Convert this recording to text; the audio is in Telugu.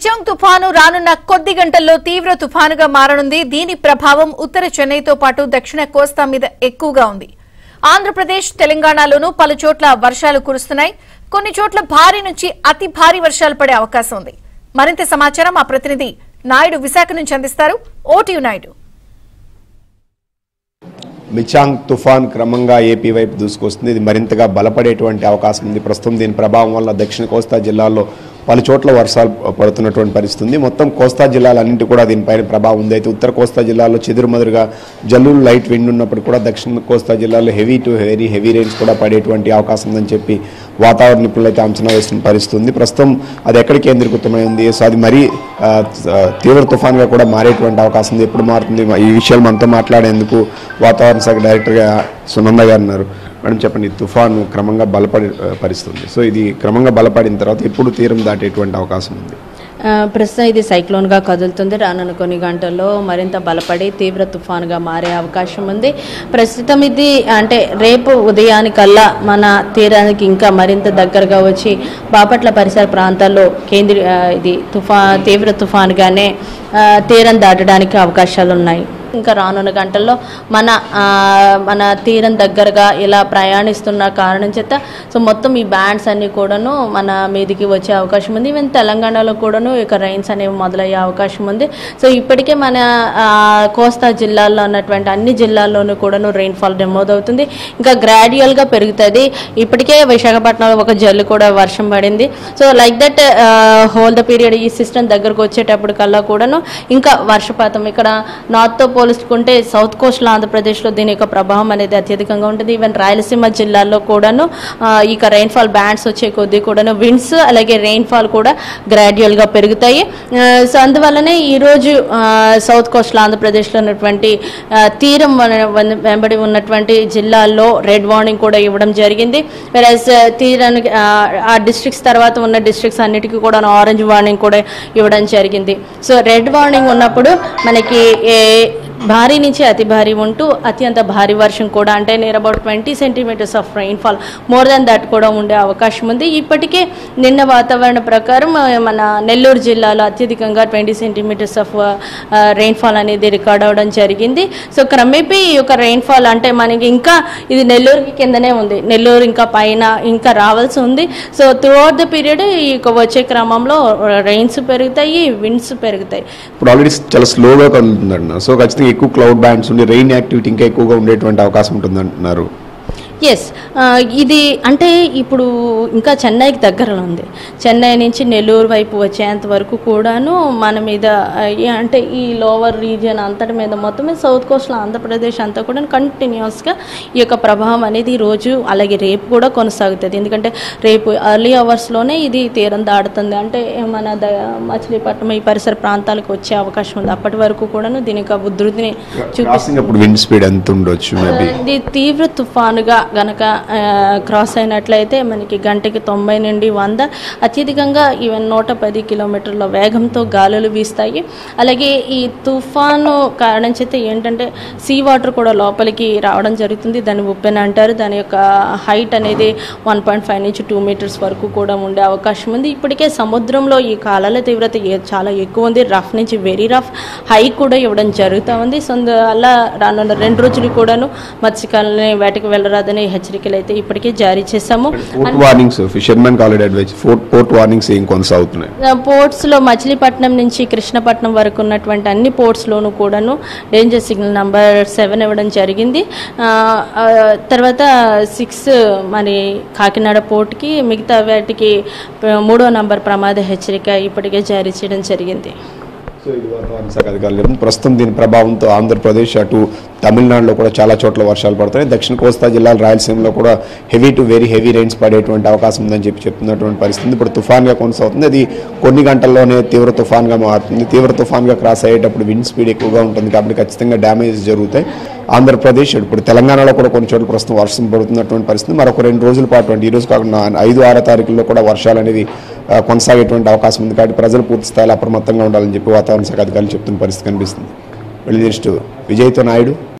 మిచాంగ్ తుఫాను రానున్న కొద్ది గంటల్లో తీవ్ర తుఫానుగా మారనుంది దీని ప్రభావం ఉత్తర చెన్నైతో పాటు దక్షిణ కోస్తా మీద ఎక్కువగా ఉంది ఆంధ్రప్రదేశ్ తెలంగాణలోనూ పలు చోట్ల వర్షాలు కురుస్తున్నాయి కొన్ని చోట్ల భారీ నుంచి అతి భారీ వర్షాలు పడే అవకాశం ఉంది మరింత సమాచారం మా ప్రతినిధి నాయుడు విశాఖ నుంచి అందిస్తారు ఓటీయు నాయుడు మిచాంగ్ తుఫాన్ క్రమంగా ఏపీ వైపు దూసుకొస్తుంది ఇది మరింతగా బలపడేటువంటి అవకాశం ఉంది ప్రస్తుతం దీని ప్రభావం వల్ల దక్షిణ కోస్తా జిల్లాల్లో పలు చోట్ల వర్షాలు పడుతున్నటువంటి పరిస్థితి ఉంది మొత్తం కోస్తా జిల్లాలన్నింటి కూడా దీనిపైన ప్రభావం ఉంది అయితే ఉత్తర కోస్తా జిల్లాలో చెదురుమదురుగా జల్లులు లైట్ విండ్ ఉన్నప్పుడు కూడా దక్షిణ కోస్తా జిల్లాలో heavy to very heavy rains కూడా పడేటువంటి అవకాశం ఉందని చెప్పి వాతావరణ నిపుణులు అయితే అంచనా వేస్తున్న పరిస్థితి ఉంది ప్రస్తుతం అది ఎక్కడ కేంద్రీకృతమై ఉంది సో అది మరీ ఆ, ఆ, తీవ్ర తుఫాన్గా కూడా మారేటువంటి అవకాశం ఉంది ఎప్పుడు మారుతుంది ఈ విషయాలు మనతో మాట్లాడేందుకు వాతావరణ శాఖ డైరెక్టర్గా సునంద గారు ఉన్నారు మేడం చెప్పండి ఈ తుఫాను క్రమంగా బలపడి ఆ, పరిస్థితుంది సో ఇది క్రమంగా బలపడిన తర్వాత ఎప్పుడు తీరం దాటేటువంటి అవకాశం ఉంది ఆ, ప్రస్తుతం ఇది సైక్లోన్గా కదులుతుంది రానున్న కొన్ని గంటల్లో మరింత బలపడి తీవ్ర తుఫానుగా మారే అవకాశం ఉంది ప్రస్తుతం ఇది అంటే రేపు ఉదయానికల్లా మన తీరానికి ఇంకా మరింత దగ్గరగా వచ్చి బాపట్ల పరిసర ప్రాంతాల్లో కేంద్ర ఆ, ఇది తుఫా తీవ్ర తుఫానుగానే ఆ, తీరం దాటడానికి అవకాశాలు ఉన్నాయి ఇంకా రానున్న గంటల్లో మన ఆ, మన తీరం దగ్గరగా ఇలా ప్రయాణిస్తున్న కారణం చేత సో మొత్తం ఈ బ్యాండ్స్ అన్ని కూడాను మన మీదికి వచ్చే అవకాశం ఉంది ఈవెన్ తెలంగాణలో కూడాను ఇక రైన్స్ అనేవి మొదలయ్యే అవకాశం ఉంది సో ఇప్పటికే మన ఆ, కోస్తా జిల్లాల్లో ఉన్నటువంటి అన్ని జిల్లాల్లోనూ కూడాను రెయిన్ఫాల్ నమోదవుతుంది ఇంకా గ్రాడ్యువల్గా పెరుగుతుంది ఇప్పటికే విశాఖపట్నంలో ఒక జల్లు కూడా వర్షం పడింది so like that whole the period ఈ సిస్టమ్ దగ్గరకు వచ్చేటప్పుడు కల్లా కూడాను ఇంకా వర్షపాతం ఇక్కడ నార్త్తో పోల్చుకుంటే సౌత్ కోస్ట్లో ఆంధ్రప్రదేశ్లో దీని యొక్క ప్రభావం అనేది అత్యధికంగా ఉంటుంది ఈవెన్ రాయలసీమ జిల్లాల్లో కూడాను ఆ, ఇక రెయిన్ఫాల్ బ్యాండ్స్ వచ్చే కొద్దీ కూడాను విండ్స్ అలాగే రెయిన్ఫాల్ కూడా గ్రాడ్యువల్గా పెరుగుతాయి ఆ, సో అందువల్లనే ఈరోజు ఆ, సౌత్ కోస్ట్లో ఆంధ్రప్రదేశ్లో ఉన్నటువంటి ఆ, తీరం వన- వన- వెంబడి ఉన్నటువంటి జిల్లాల్లో రెడ్ వార్నింగ్ కూడా ఇవ్వడం జరిగింది వెరాజ్ తీరానికి ఆ, ఆ డిస్ట్రిక్ట్స్ తర్వాత ఉన్న డిస్ట్రిక్ట్స్ అన్నిటికీ కూడా ఆరెంజ్ వార్నింగ్ కూడా ఇవ్వడం జరిగింది సో రెడ్ వార్నింగ్ ఉన్నప్పుడు మనకి ఏ భారీ నుంచి అతి భారీ ఉంటూ అత్యంత భారీ వర్షం కూడా అంటే near about twenty centimeters of rainfall more than that కూడా ఉండే అవకాశం ఉంది ఇప్పటికే నిన్న వాతావరణ ప్రకారం ఆ, మన నెల్లూరు జిల్లాలో అత్యధికంగా ట్వంటీ సెంటీమీటర్స్ ఆఫ్ రెయిన్ఫాల్ అనేది రికార్డ్ అవ్వడం జరిగింది సో క్రమేపీ ఈ యొక్క రెయిన్ఫాల్ అంటే మనకి ఇంకా ఇది నెల్లూరుకి కిందనే ఉంది నెల్లూరు ఇంకా పైన ఇంకా రావాల్సి ఉంది so throughout the period ఈ యొక్క వచ్చే క్రమంలో రెయిన్స్ పెరుగుతాయి విండ్స్ పెరుగుతాయి ఇప్పుడు ఆల్రెడీ చాలా స్లోగా కదులుతుంది అంటున్నారు సో ఖచ్చితంగా ఎక్కువ క్లౌడ్ బ్యాండ్స్ ఉండి రెయిన్ యాక్టివిటీ ఇంకా ఎక్కువగా ఉండేటువంటి అవకాశం ఉంటుంది అంటున్నారు ఎస్ ఇది అంటే ఇప్పుడు ఇంకా చెన్నైకి దగ్గరలో ఉంది చెన్నై నుంచి నెల్లూరు వైపు వచ్చేంత వరకు కూడాను మన మీద ఆ, ఈ అంటే ఈ లోవర్ రీజియన్ అంతటి మీద మొత్తమే సౌత్ కోస్ట్లో ఆంధ్రప్రదేశ్ అంతా కూడా కంటిన్యూస్గా ఈ యొక్క ప్రభావం అనేది ఈ రోజు అలాగే రేపు కూడా కొనసాగుతుంది ఎందుకంటే రేపు ఎర్లీ అవర్స్లోనే ఇది తీరం దాడుతుంది అంటే మన ద మచిలీపట్నం ఈ పరిసర ప్రాంతాలకు వచ్చే అవకాశం ఉంది అప్పటి వరకు కూడాను దీని యొక్క ఉధృతిని చూపి క్రాసింగ్ అప్పుడు విండ్ స్పీడ్ ఎంత ఉండొచ్చు మేబీ ఇది తీవ్ర తుఫానుగా గనక ఆ, క్రాస్ అయినట్లయితే మనకి గంటకి తొంభై నుండి వంద అత్యధికంగా ఈవెన్ నూట పది కిలోమీటర్ల వేగంతో గాలులు వీస్తాయి అలాగే ఈ తుఫాను కారణం చేత ఏంటంటే సీ వాటర్ కూడా లోపలికి రావడం జరుగుతుంది దాన్ని ఉప్పెన అంటారు దాని యొక్క హైట్ అనేది వన్ పాయింట్ ఫైవ్ నుంచి టూ మీటర్స్ వరకు కూడా ఉండే అవకాశం ఉంది ఇప్పటికే సముద్రంలో ఈ కాలాల తీవ్రత ఏ- చాలా ఎక్కువ ఉంది రఫ్ నుంచి వెరీ రఫ్ హై కూడా ఇవ్వడం జరుగుతూ ఉంది సో అందువల్ల రానున్న రెండు రోజులు కూడాను మత్స్యకాలని వేటకు వెళ్ళరాదని హెచ్చరికలు అయితే ఇప్పటికే జారీ చేశాము port warnings fishermen college advise port port warnings ఏం కొనసాగుతున్నాయి పోర్ట్స్లో మచిలీపట్నం నుంచి కృష్ణపట్నం వరకు ఉన్నటువంటి అన్ని పోర్ట్స్లోనూ కూడాను డేంజర్ సిగ్నల్ నంబర్ సెవెన్ ఇవ్వడం జరిగింది ఆ, ఆ, తర్వాత సిక్స్ మరి కాకినాడ పోర్ట్కి మిగతా వాటికి మూడో నంబర్ ప్రమాద హెచ్చరిక ఇప్పటికే జారీ చేయడం జరిగింది సో ఇది వాతావరణ శాఖ అధికారులు చెప్తుంది. ప్రస్తుతం దీని ప్రభావంతో ఆంధ్రప్రదేశ్ అటు తమిళనాడులో కూడా చాలా చోట్ల వర్షాలు పడుతున్నాయి దక్షిణ కోస్తా జిల్లాల రాయలసీమలో కూడా heavy to very heavy rains పడేటువంటి అవకాశం ఉందని చెప్పి చెప్తున్నటువంటి పరిస్థితి ఉంది. ఇప్పుడు తుఫాన్గా కొనసాగుతుంది అది కొన్ని గంటల్లోనే తీవ్ర తుఫాన్గా మారుతుంది తీవ్ర తుఫాన్గా క్రాస్ అయ్యేటప్పుడు విండ్ స్పీడ్ ఎక్కువగా ఉంటుంది కాబట్టి ఖచ్చితంగా డ్యామేజ్ జరుగుతాయి ఆంధ్రప్రదేశ్ ఇప్పుడు తెలంగాణలో కూడా కొన్ని చోట్ల ప్రస్తుతం వర్షం పడుతున్నటువంటి పరిస్థితి మరొక రెండు రోజుల పాటు అంటే ఈ రోజు కాకుండా ఐదు ఆరో తారీఖుల్లో కూడా వర్షాలు అనేవి ఆ, కొనసాగేటువంటి అవకాశం ఉంది కాబట్టి ప్రజలు పూర్తి స్థాయిలో అప్రమత్తంగా ఉండాలని చెప్పి వాతావరణ శాఖ అధికారులు చెప్తున్న పరిస్థితి కనిపిస్తుంది వెళ్ళి నెక్స్ట్ విజయ్తో నాయుడు